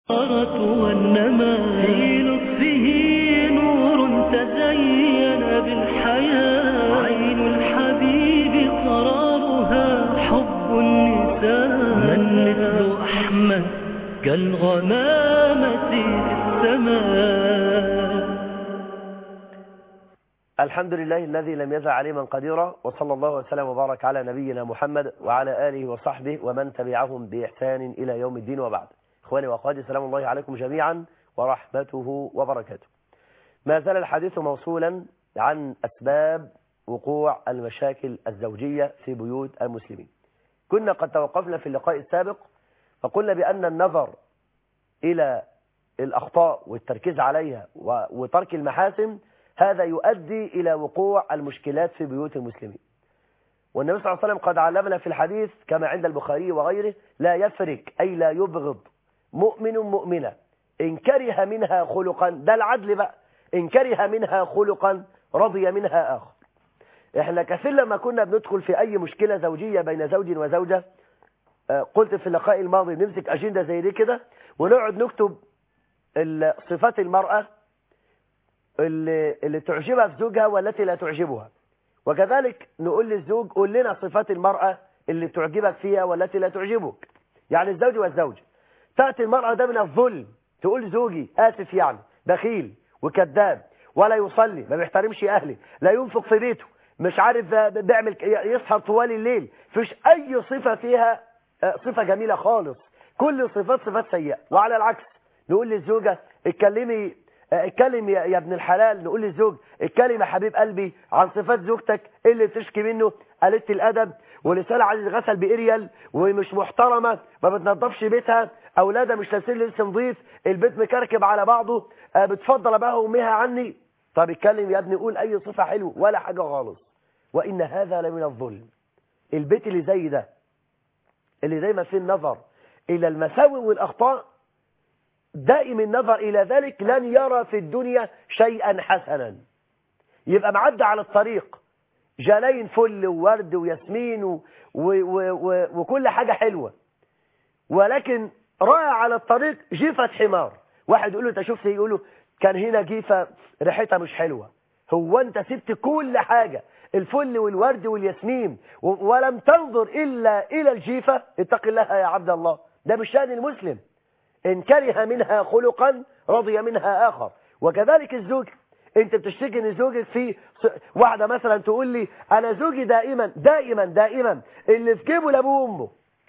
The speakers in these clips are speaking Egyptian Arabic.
وإنما في لطفه نور تزين بالحياة عين الحبيب قرارها حب النساء من مثل أحمد كالغمامة في السماء الحمد لله الذي لم يزع عليما قديرا وصلى الله وسلم وبارك على نبينا محمد وعلى آله وصحبه ومن تبعهم بإحسان إلى يوم الدين وبعد إخواني وأخواتي سلام الله عليكم جميعا ورحمته وبركاته ما زال الحديث موصولا عن أسباب وقوع المشاكل الزوجية في بيوت المسلمين كنا قد توقفنا في اللقاء السابق فقلنا بأن النظر إلى الأخطاء والتركيز عليها وترك المحاسن هذا يؤدي إلى وقوع المشكلات في بيوت المسلمين والنبي صلى الله عليه وسلم قد علمنا في الحديث كما عند البخاري وغيره لا يفرق أي لا يبغض مؤمن مؤمنة إن كره منها خلقا ده العدل بقى إن كره منها خلقا رضي منها آخر إحنا كثير لما كنا بندخل في أي مشكلة زوجية بين زوج وزوجة قلت في اللقاء الماضي نمسك أجندة زي دي كده ونقعد نكتب صفات المرأة اللي, اللي تعجبها في زوجها والتي لا تعجبها وكذلك نقول للزوج قول لنا صفات المرأة اللي تعجبك فيها والتي لا تعجبك يعني الزوج والزوج تأتي المرأة ده من الظلم تقول زوجي آسف يعني بخيل وكذاب ولا يصلي ما بيحترمش أهلي لا ينفق في بيته مش عارف بيعمل يسهر طوال الليل فيش أي صفة فيها صفة جميلة خالص كل صفات صفات سيئة وعلى العكس نقول للزوجة اتكلمي اتكلم يا ابن الحلال نقول للزوج اتكلم يا حبيب قلبي عن صفات زوجتك اللي بتشكي منه قلت الادب ولسانها عايز يتغسل باريال ومش محترمه ما بتنظفش بيتها اولادها مش لابسين لبس نظيف البيت مكركب على بعضه بتفضل اباها وامها عني طب اتكلم يا ابني قول اي صفه حلوه ولا حاجه خالص وان هذا لمن الظلم البيت اللي زي ده اللي دايما فيه النظر الى المساوئ والاخطاء دائم النظر إلى ذلك لن يرى في الدنيا شيئا حسنا يبقى معدى على الطريق جناين فل وورد وياسمين و و و وكل حاجة حلوة ولكن رأى على الطريق جيفة حمار واحد يقول له انت شفت يقول له كان هنا جيفة ريحتها مش حلوة هو انت سبت كل حاجة الفل والورد والياسمين ولم تنظر إلا إلى الجيفة اتق الله يا عبد الله ده مش شأن المسلم إن كره منها خلقا رضي منها آخر وكذلك الزوج انت بتشتكي ان زوجك في واحدة مثلا تقول لي انا زوجي دائما دائما دائما اللي في جيبه لابوه وامه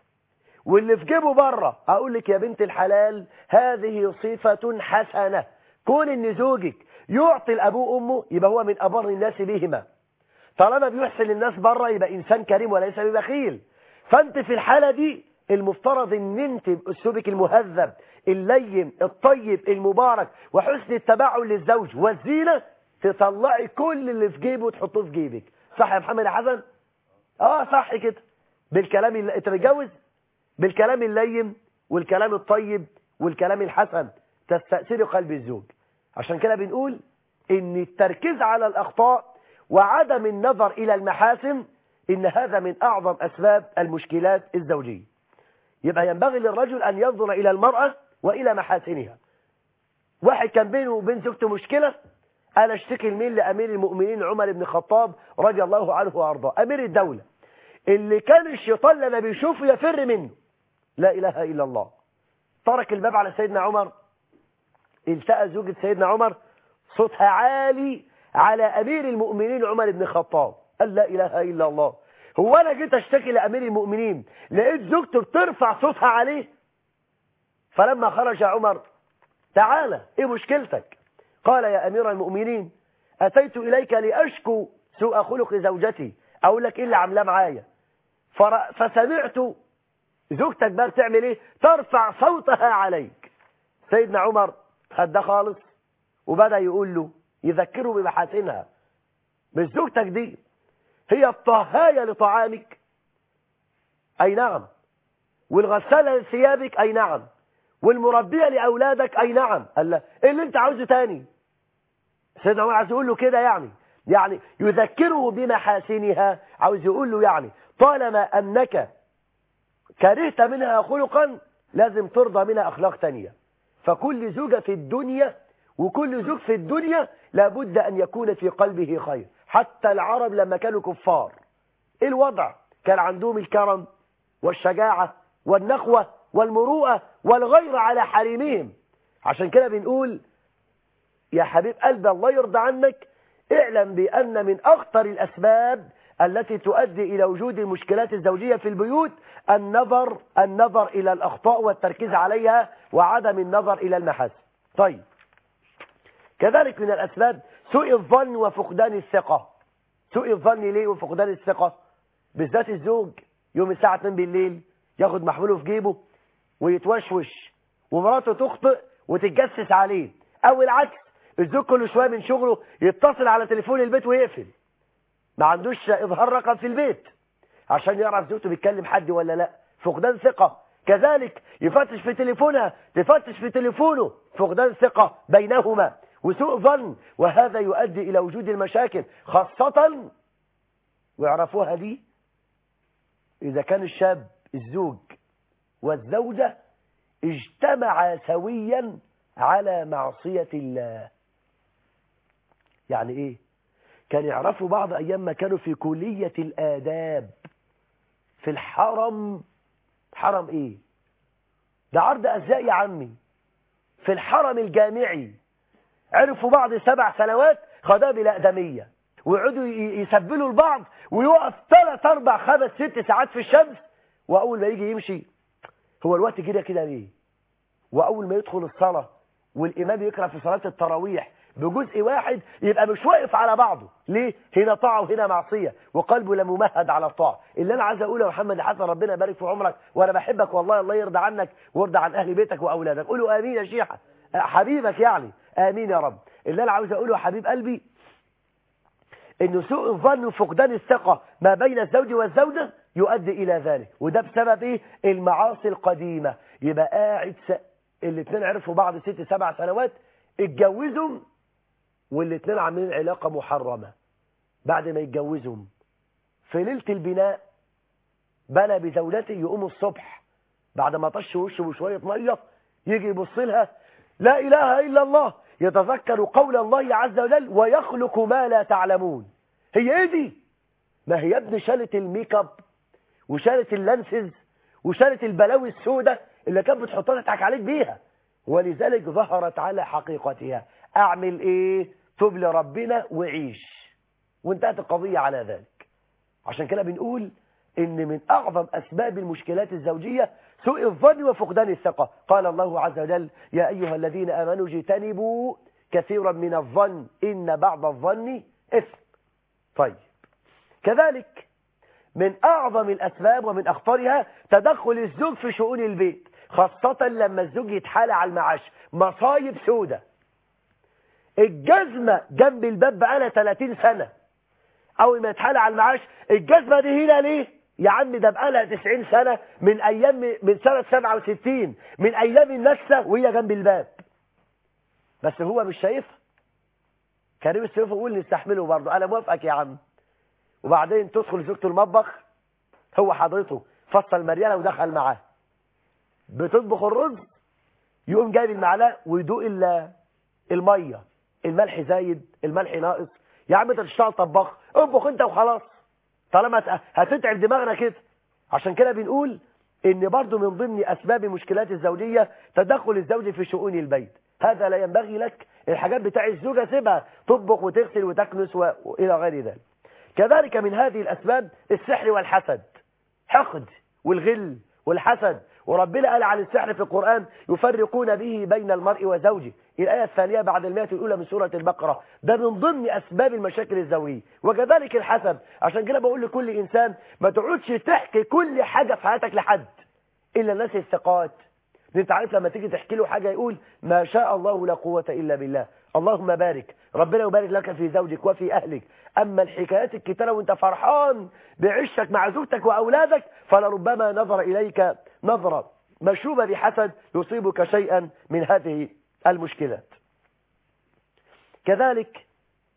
واللي في جيبه بره اقول لك يا بنت الحلال هذه صفة حسنة كون ان زوجك يعطي لابوه وامه يبقى هو من ابر الناس بهما طالما بيحسن الناس بره يبقى انسان كريم وليس ببخيل فانت في الحالة دي المفترض ان انت باسلوبك المهذب اللين الطيب المبارك وحسن التبعل للزوج والزينة تطلعي كل اللي في جيبه وتحطه في جيبك صح يا محمد يا حسن اه صح كده بالكلام اللي انت متجوز بالكلام اللين والكلام الطيب والكلام الحسن تستأثري قلب الزوج عشان كده بنقول ان التركيز على الاخطاء وعدم النظر الى المحاسن ان هذا من اعظم اسباب المشكلات الزوجيه يبقى ينبغي للرجل أن ينظر إلى المرأة وإلى محاسنها واحد كان بينه وبين زوجته مشكلة أنا اشتكي الميل لأمير المؤمنين عمر بن الخطاب رضي الله عنه وأرضاه أمير الدولة اللي كان الشيطان لما بيشوفه يفر منه لا إله إلا الله ترك الباب على سيدنا عمر التقى زوجة سيدنا عمر صوتها عالي على أمير المؤمنين عمر بن الخطاب قال لا إله إلا الله هو انا جيت اشتكي لامير المؤمنين لقيت زوجته بترفع صوتها عليه فلما خرج عمر تعالى ايه مشكلتك قال يا امير المؤمنين اتيت اليك لاشكو سوء خلق زوجتي اقول لك ايه اللي عاملاه معايا فسمعت زوجتك بقى بتعمل ايه ترفع صوتها عليك سيدنا عمر خد ده خالص وبدا يقول له يذكره بمحاسنها مش زوجتك دي هي الطهاية لطعامك أي نعم والغسالة لثيابك أي نعم والمربية لأولادك أي نعم قال له إيه اللي أنت عاوزه تاني سيدنا عمر عاوز يقول له كده يعني يعني يذكره بمحاسنها عاوز يقول له يعني طالما أنك كرهت منها خلقا لازم ترضى منها أخلاق تانية فكل زوجة في الدنيا وكل زوج في الدنيا لابد أن يكون في قلبه خير حتى العرب لما كانوا كفار إيه الوضع كان عندهم الكرم والشجاعة والنخوة والمروءة والغير على حريمهم عشان كده بنقول يا حبيب قلبي الله يرضى عنك اعلم بأن من أخطر الأسباب التي تؤدي إلى وجود المشكلات الزوجية في البيوت النظر النظر إلى الأخطاء والتركيز عليها وعدم النظر إلى المحاسن طيب كذلك من الأسباب سوء الظن وفقدان الثقة سوء الظن ليه وفقدان الثقة بالذات الزوج يوم الساعة 2 بالليل ياخد محموله في جيبه ويتوشوش ومراته تخطئ وتتجسس عليه أو العكس الزوج كل شوية من شغله يتصل على تليفون البيت ويقفل ما عندوش إظهار رقم في البيت عشان يعرف زوجته بيتكلم حد ولا لا فقدان ثقة كذلك يفتش في تليفونها تفتش في تليفونه فقدان ثقة بينهما وسوء ظن وهذا يؤدي إلى وجود المشاكل خاصة ويعرفوها دي إذا كان الشاب الزوج والزوجة اجتمعا سويا على معصية الله يعني إيه كان يعرفوا بعض أيام ما كانوا في كلية الآداب في الحرم حرم إيه ده عرض أزياء يا عمي في الحرم الجامعي عرفوا بعض سبع سنوات خدها بالأقدمية ويقعدوا يسبلوا البعض ويقف ثلاث أربع خمس ست ساعات في الشمس وأول ما يجي يمشي هو الوقت كده كده ليه وأول ما يدخل الصلاة والإمام يقرأ في صلاة التراويح بجزء واحد يبقى مش واقف على بعضه ليه هنا طاعة وهنا معصية وقلبه لممهد على الطاعة اللي أنا عايز أقوله يا محمد حسن ربنا يبارك في عمرك وأنا بحبك والله الله يرضى عنك ويرضى عن أهل بيتك وأولادك قولوا آمين يا شيحة حبيبك يعني آمين يا رب اللي أنا عاوز أقوله يا حبيب قلبي إن سوء الظن وفقدان الثقة ما بين الزوج والزوجة يؤدي إلى ذلك وده بسبب إيه المعاصي القديمة يبقى قاعد س... الاثنين عرفوا بعض ست سبع سنوات اتجوزوا والاثنين عاملين علاقة محرمة بعد ما يتجوزهم في ليلة البناء بنى بزوجته يقوم الصبح بعد ما طش وشه بشوية مية يجي يبص لها لا إله إلا الله يتذكر قول الله عز وجل ويخلق ما لا تعلمون هي ايه دي ما هي ابن شالت الميك اب وشالت اللانسز وشالت البلاوي السوداء اللي كانت بتحطها تضحك عليك بيها ولذلك ظهرت على حقيقتها اعمل ايه تب لربنا وعيش وانتهت القضية على ذلك عشان كده بنقول ان من اعظم اسباب المشكلات الزوجية سوء الظن وفقدان الثقة قال الله عز وجل يا ايها الذين امنوا اجتنبوا كثيرا من الظن ان بعض الظن اثم طيب كذلك من اعظم الاسباب ومن اخطرها تدخل الزوج في شؤون البيت خاصة لما الزوج يتحال على المعاش مصايب سودة الجزمة جنب الباب بقالها 30 سنة اول ما يتحال على المعاش الجزمة دي هنا ليه يا عم ده بقالها 90 سنة من ايام من سنة 67 من ايام النكسة وهي جنب الباب بس هو مش شايفها كريم السيوف يقول نستحمله برضه انا موافقك يا عم وبعدين تدخل زوجته المطبخ هو حضرته فصل مريالة ودخل معاه بتطبخ الرز يقوم جايب المعلقه ويدوق الميه الملح زايد الملح ناقص يا عم انت تشتغل طباخ اطبخ انت وخلاص طالما هتتعب دماغنا كده عشان كده بنقول ان برضو من ضمن اسباب المشكلات الزوجيه تدخل الزوج في شؤون البيت هذا لا ينبغي لك الحاجات بتاع الزوجه سيبها تطبخ وتغسل وتكنس والى غير ذلك كذلك من هذه الاسباب السحر والحسد حقد والغل والحسد وربنا قال عن السحر في القرآن يفرقون به بين المرء وزوجه الآية الثانية بعد المئة الأولى من سورة البقرة ده من ضمن أسباب المشاكل الزوجية وكذلك الحسد عشان كده بقول لكل إنسان ما تقعدش تحكي كل حاجة في حياتك لحد إلا الناس الثقات انت عارف لما تيجي تحكي له حاجة يقول ما شاء الله لا قوة إلا بالله اللهم بارك ربنا يبارك لك في زوجك وفي أهلك أما الحكايات الكتيرة وانت فرحان بعشك مع زوجتك وأولادك فلربما نظر إليك نظرة مشوبة بحسد يصيبك شيئا من هذه المشكلات كذلك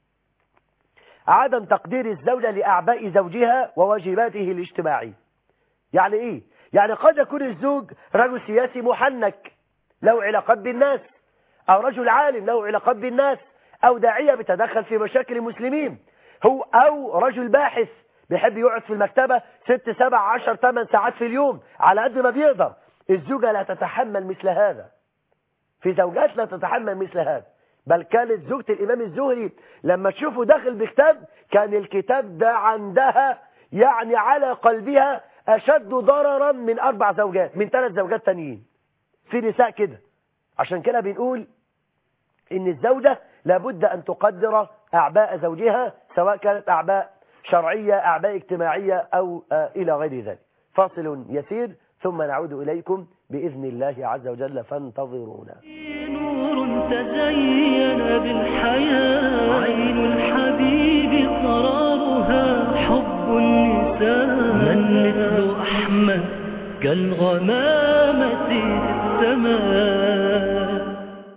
عدم تقدير الزوجة لأعباء زوجها وواجباته الاجتماعية يعني إيه؟ يعني قد يكون الزوج رجل سياسي محنك له علاقات بالناس أو رجل عالم له علاقات بالناس أو داعية بيتدخل في مشاكل المسلمين هو أو رجل باحث بيحب يقعد في المكتبة ست سبع عشر ثمان ساعات في اليوم على قد ما بيقدر الزوجة لا تتحمل مثل هذا في زوجات لا تتحمل مثل هذا بل كانت زوجة الإمام الزهري لما تشوفه داخل بكتاب كان الكتاب ده عندها يعني على قلبها أشد ضررا من أربع زوجات من ثلاث زوجات تانيين في نساء كده عشان كده بنقول إن الزوجة لابد أن تقدر أعباء زوجها سواء كانت أعباء شرعية أعباء اجتماعية أو آه إلى غير ذلك فاصل يسير ثم نعود إليكم بإذن الله عز وجل فانتظرونا نور تزين بالحياة عين الحبيب قرارها حب النساء من مثل أحمد كالغمامة في السماء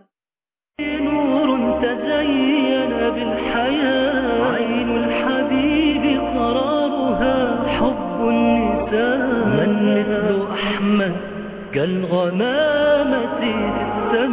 نور تزين بالحياة عين الحبيب قرارها حب النساء من مثل أحمد كالغمامة في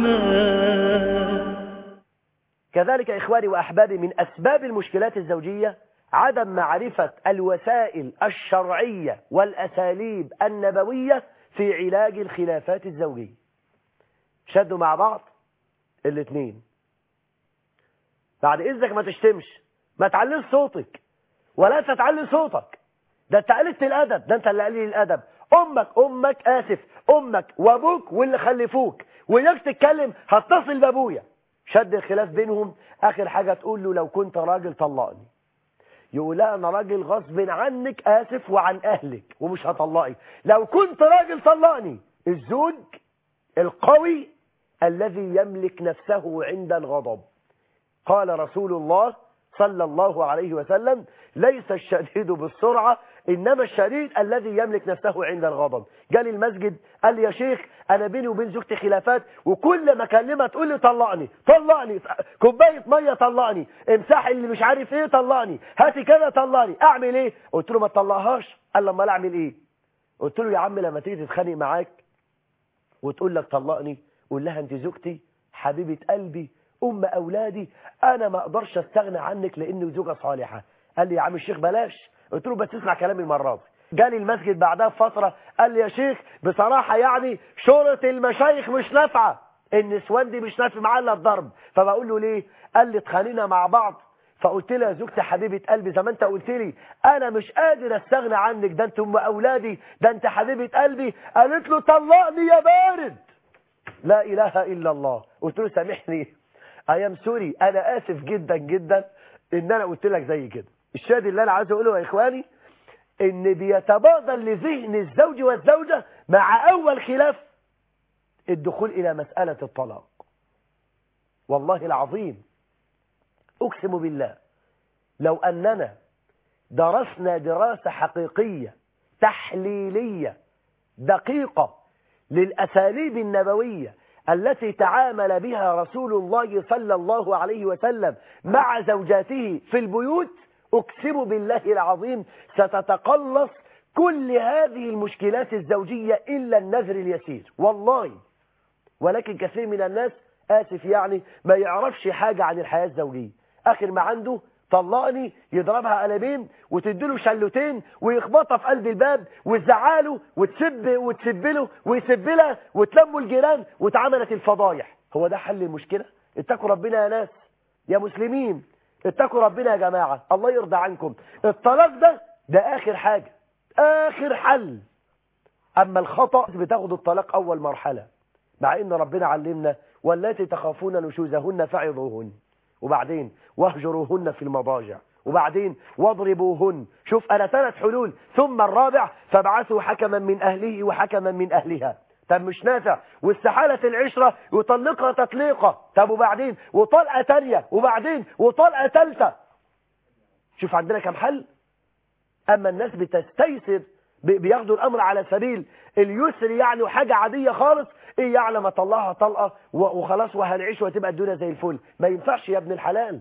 السماء كذلك إخواني وأحبابي من أسباب المشكلات الزوجية عدم معرفة الوسائل الشرعية والأساليب النبوية في علاج الخلافات الزوجية شدوا مع بعض الاثنين بعد إذنك ما تشتمش ما تعليش صوتك ولا تتعلي صوتك ده انت قلت الأدب ده انت اللي قليل الأدب أمك أمك آسف أمك وأبوك واللي خلفوك وياك تتكلم هتصل بأبويا شد الخلاف بينهم آخر حاجة تقول له لو كنت راجل طلقني يقول لا أنا راجل غصب عنك آسف وعن أهلك ومش هطلقك لو كنت راجل طلقني الزوج القوي الذي يملك نفسه عند الغضب قال رسول الله صلى الله عليه وسلم ليس الشديد بالسرعة إنما الشديد الذي يملك نفسه عند الغضب جالي المسجد قال لي يا شيخ أنا بيني وبين زوجتي خلافات وكل ما أكلمها تقول لي طلقني طلقني كوباية مية طلقني امسح اللي مش عارف ايه طلقني هاتي كده طلقني أعمل ايه قلت له ما تطلقهاش قال لما لا أعمل ايه قلت له يا عم لما تيجي تتخانق معاك وتقول لك طلقني قول لها انت زوجتي حبيبة قلبي أم أولادي أنا ما أقدرش أستغنى عنك لأني زوجة صالحة قال لي يا عم الشيخ بلاش قلت له بس اسمع كلامي المرة دي جالي المسجد بعدها بفترة قال لي يا شيخ بصراحة يعني شورة المشايخ مش نافعة النسوان دي مش نافع معاه الا الضرب فبقول له ليه قال لي اتخانقنا مع بعض فقلت له يا زوجتي حبيبة قلبي زي ما انت قلت لي انا مش قادر استغنى عنك ده انت ام اولادي ده انت حبيبة قلبي قالت له طلقني يا بارد لا اله الا الله قلت له سامحني ايام سوري انا اسف جدا جدا ان انا قلت لك زي كده الشاهد اللي انا عايز اقوله يا اخواني ان بيتبادر لذهن الزوج والزوجة مع اول خلاف الدخول الى مسألة الطلاق والله العظيم اقسم بالله لو اننا درسنا دراسة حقيقية تحليلية دقيقة للأساليب النبوية التي تعامل بها رسول الله صلى الله عليه وسلم مع زوجاته في البيوت أقسم بالله العظيم ستتقلص كل هذه المشكلات الزوجية إلا النذر اليسير والله ولكن كثير من الناس آسف يعني ما يعرفش حاجة عن الحياة الزوجية آخر ما عنده طلقني يضربها قلبين وتديله شلوتين ويخبطها في قلب الباب وتزعله وتسب وتسب له ويسب لها وتلموا الجيران واتعملت الفضايح هو ده حل المشكلة اتقوا ربنا يا ناس يا مسلمين اتقوا ربنا يا جماعة الله يرضى عنكم الطلاق ده ده آخر حاجة آخر حل أما الخطأ بتاخد الطلاق أول مرحلة مع إن ربنا علمنا والتي تخافون نشوزهن فعظوهن وبعدين واهجروهن في المضاجع وبعدين واضربوهن شوف أنا ثلاث حلول ثم الرابع فابعثوا حكما من أهله وحكما من أهلها طب مش نافع واستحالة العشرة يطلقها تطليقة طب وبعدين وطلقة تانية وبعدين وطلقة تالتة شوف عندنا كم حل أما الناس بتستيسر بياخدوا الأمر على سبيل اليسر يعني وحاجة عادية خالص إيه يعلم أطلعها طلقة وخلاص وهنعيش وتبقى الدنيا زي الفل ما ينفعش يا ابن الحلال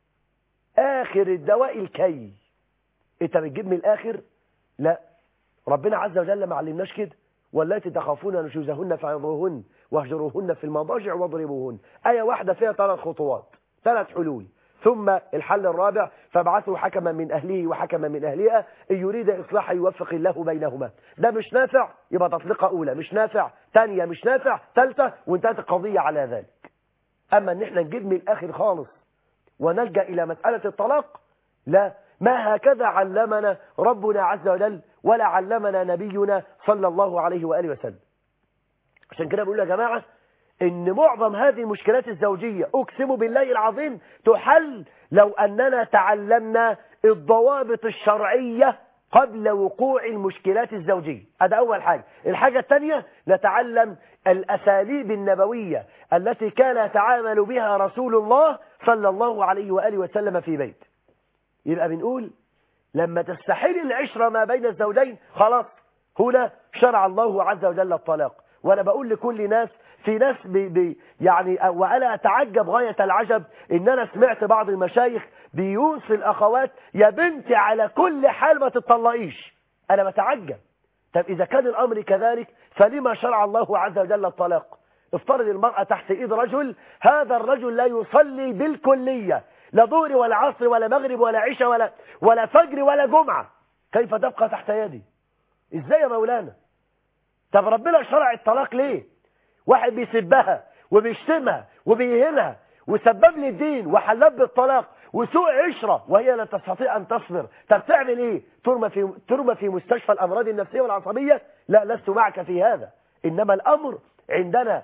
آخر الدواء الكي أنت بتجيب من الآخر لا ربنا عز وجل ما علمناش كده والتي تخافون نشوزهن فعظوهن واهجروهن في المضاجع واضربوهن آية واحدة فيها ثلاث خطوات ثلاث حلول ثم الحل الرابع فابعثوا حكما من أهله وحكما من أهلها إن يريد إصلاحا يوفق الله بينهما ده مش نافع يبقى تطلقة أولى مش نافع ثانية مش نافع ثالثة وانتهت القضية على ذلك أما أن احنا نجيب من الآخر خالص ونلجأ إلى مسألة الطلاق لا ما هكذا علمنا ربنا عز وجل ولا علمنا نبينا صلى الله عليه وآله وسلم عشان كده بقول يا جماعة ان معظم هذه المشكلات الزوجية اقسم بالله العظيم تحل لو اننا تعلمنا الضوابط الشرعية قبل وقوع المشكلات الزوجية هذا اول حاجة الحاجة الثانية نتعلم الاساليب النبوية التي كان يتعامل بها رسول الله صلى الله عليه وآله وسلم في بيت يبقى بنقول لما تستحيل العشرة ما بين الزوجين خلاص هنا شرع الله عز وجل الطلاق وانا بقول لكل ناس في ناس بي بي يعني وانا اتعجب غاية العجب ان انا سمعت بعض المشايخ بيوصي الاخوات يا بنتي على كل حال ما تطلقيش انا بتعجب طب اذا كان الامر كذلك فلما شرع الله عز وجل الطلاق افترض المرأة تحت ايد رجل هذا الرجل لا يصلي بالكلية لا ظهر ولا عصر ولا مغرب ولا عشاء ولا ولا فجر ولا جمعة كيف تبقى تحت يدي ازاي يا مولانا طب ربنا شرع الطلاق ليه واحد بيسبها وبيشتمها وبيهينها وسبب لي الدين وحلب بالطلاق وسوء عشرة وهي لا تستطيع أن تصبر طب تعمل إيه ترمى في, ترمى في مستشفى الأمراض النفسية والعصبية لا لست معك في هذا إنما الأمر عندنا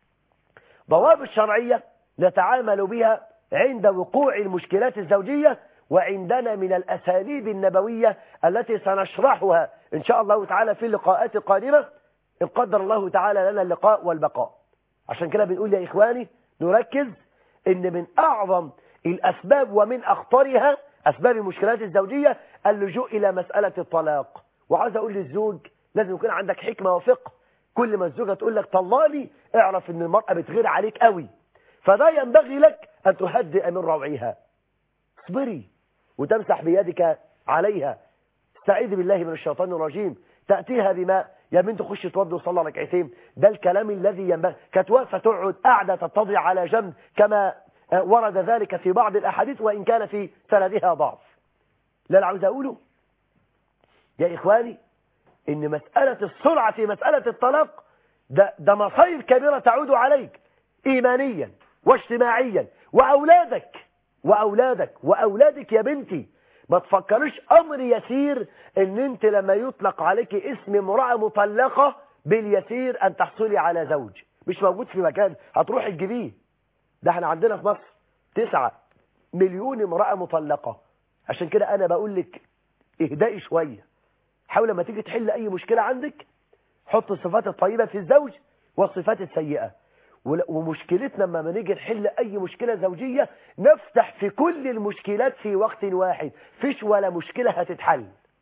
ضوابط شرعية نتعامل بها عند وقوع المشكلات الزوجية وعندنا من الأساليب النبوية التي سنشرحها إن شاء الله تعالى في اللقاءات القادمة إن قدر الله تعالى لنا اللقاء والبقاء عشان كده بنقول يا إخواني نركز إن من أعظم الأسباب ومن أخطرها أسباب المشكلات الزوجية اللجوء إلى مسألة الطلاق وعايز أقول للزوج لازم يكون عندك حكمة وفقه كل ما الزوجة تقول لك طلالي اعرف إن المرأة بتغير عليك قوي فده ينبغي لك أن تهدئ من روعها اصبري وتمسح بيدك عليها استعيذ بالله من الشيطان الرجيم تأتيها بماء يا بنت خش توضي وصلى ركعتين ده الكلام الذي ينبغي كانت واقفه تقعد قاعده تتضع على جنب كما ورد ذلك في بعض الاحاديث وان كان في سندها ضعف لا عاوز اقوله يا اخواني ان مساله السرعه في مساله الطلاق ده ده مصايب كبيره تعود عليك ايمانيا واجتماعيا واولادك واولادك واولادك يا بنتي ما تفكرش امر يسير ان انت لما يطلق عليك اسم امرأة مطلقة باليسير ان تحصلي على زوج مش موجود في مكان هتروح تجيبيه ده احنا عندنا في مصر تسعة مليون امرأة مطلقة عشان كده انا بقول لك اهدئي شوية حاول لما تيجي تحل اي مشكلة عندك حط الصفات الطيبة في الزوج والصفات السيئة ومشكلتنا لما نيجي نحل اي مشكلة زوجية نفتح في كل المشكلات في وقت واحد فيش ولا مشكلة هتتحل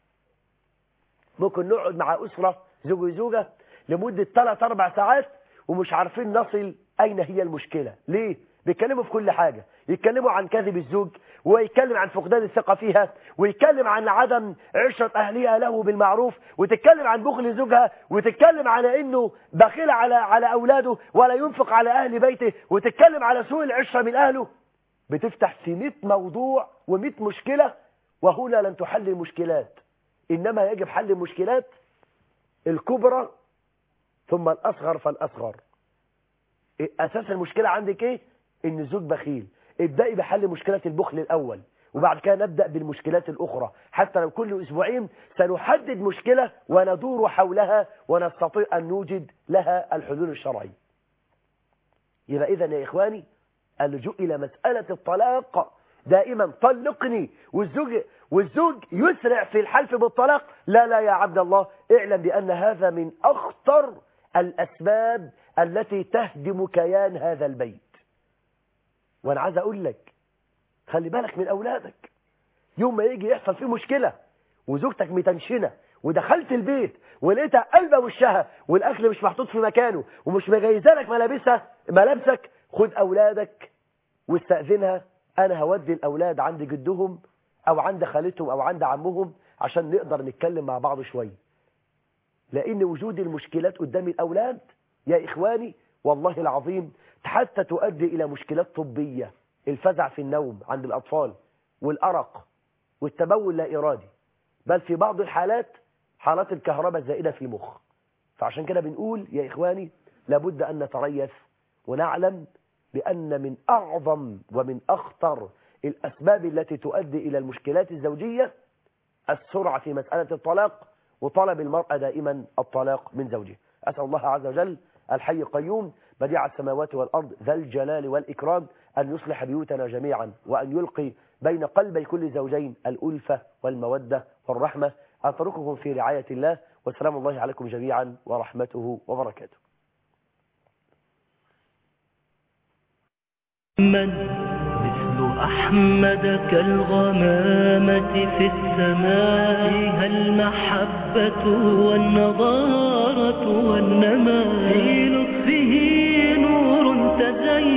ممكن نقعد مع أسرة زوج وزوجة لمدة 3-4 ساعات ومش عارفين نصل أين هي المشكلة ليه؟ بيتكلموا في كل حاجة يتكلموا عن كذب الزوج ويتكلم عن فقدان الثقة فيها ويتكلم عن عدم عشرة أهلها له بالمعروف وتتكلم عن بخل زوجها وتتكلم على أنه بخيل على على أولاده ولا ينفق على أهل بيته وتتكلم على سوء العشرة من أهله بتفتح في 100 موضوع و100 مشكلة وهنا لن تحل المشكلات إنما يجب حل المشكلات الكبرى ثم الأصغر فالأصغر أساس المشكلة عندك إيه؟ إن الزوج بخيل ابدأي بحل مشكلة البخل الأول وبعد كده نبدأ بالمشكلات الأخرى حتى لو كل أسبوعين سنحدد مشكلة وندور حولها ونستطيع أن نوجد لها الحلول الشرعية يبقى إذا يا إخواني اللجوء إلى مسألة الطلاق دائما طلقني والزوج والزوج يسرع في الحلف بالطلاق لا لا يا عبد الله اعلم بأن هذا من أخطر الأسباب التي تهدم كيان هذا البيت وانا عايز اقول لك خلي بالك من اولادك يوم ما يجي يحصل فيه مشكلة وزوجتك متنشنة ودخلت البيت ولقيتها قلبة وشها والاكل مش محطوط في مكانه ومش مجهزه لك ملابسها ملابسك خد اولادك واستأذنها انا هودي الاولاد عند جدهم او عند خالتهم او عند عمهم عشان نقدر نتكلم مع بعض شوية لأن وجود المشكلات قدام الأولاد يا إخواني والله العظيم حتى تؤدي إلى مشكلات طبية الفزع في النوم عند الأطفال والأرق والتبول لا إرادي بل في بعض الحالات حالات الكهرباء الزائدة في المخ فعشان كده بنقول يا إخواني لابد أن نتريث ونعلم بأن من أعظم ومن أخطر الأسباب التي تؤدي إلى المشكلات الزوجية السرعة في مسألة الطلاق وطلب المرأة دائما الطلاق من زوجها أسأل الله عز وجل الحي القيوم بديع السماوات والأرض ذا الجلال والإكرام أن يصلح بيوتنا جميعا وأن يلقي بين قلبي كل زوجين الألفة والمودة والرحمة أترككم في رعاية الله والسلام الله عليكم جميعا ورحمته وبركاته من مثل أحمد كالغمامة في السماء فيها المحبة والنضارة والنماء في لطفه نور تزين